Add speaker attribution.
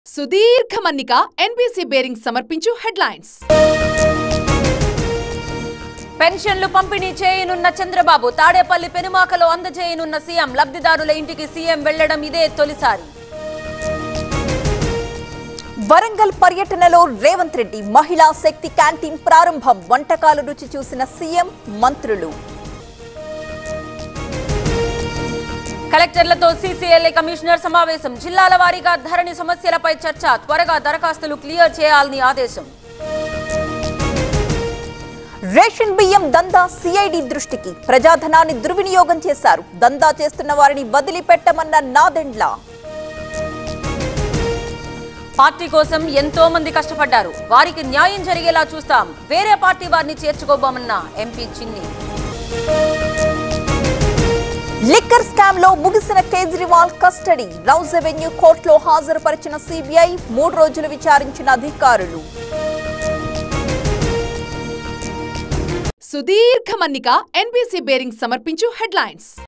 Speaker 1: సుదీర్ఘ మన్నిక NBC bearing సమర్పించు హెడ్లైన్స్
Speaker 2: పెన్షన్లు పంపిణీ చేయనున్న చంద్రబాబు తాడేపల్లి పెనుమాకలో అందజేయనున్న సీఎం లబ్ధిదారుల ఇంటికి సీఎం వెళ్లడం ఇదే తొలిసారి
Speaker 3: వరంగల్ పర్యటనలో రేవంత్ రెడ్డి మహిళా శక్తి క్యాంటీన్ ప్రారంభం వంటకాలు రుచి చూసిన సీఎం మంత్రులు
Speaker 2: కలెక్టర్లతో సీసీఎల్ఏ కమిషనర్ సమావేశం జిల్లాల వారీగా ధరణి సమస్యలపై చర్చ త్వరగా దరఖాస్తులు క్లియర్ చేయాలని ఆదేశం
Speaker 3: రేషన్ బియ్యం దందా సిఐడి దృష్టికి ప్రజాధనాన్ని దుర్వినియోగం చేశారు దందా చేస్తున్న వారిని వదిలిపెట్టమన్న నాదెండ్ల
Speaker 2: పార్టీ కోసం ఎంతో మంది కష్టపడ్డారు వారికి న్యాయం జరిగేలా చూస్తాం వేరే పార్టీ వారిని చేర్చుకోబోమన్న ఎంపీ చిన్ని
Speaker 3: లిక్కర్ స్కామ్ లో ముగిసిన కేజ్రీవాల్ కస్టడీ రౌజ్ అవెన్యూ కోర్టులో హాజరుపరిచిన సిబిఐ మూడు రోజులు విచారించిన అధికారులు
Speaker 1: సుదీర్ఘ మన్నిక ఎన్బీసీ బేరింగ్ సమర్పించు హెడ్లైన్స్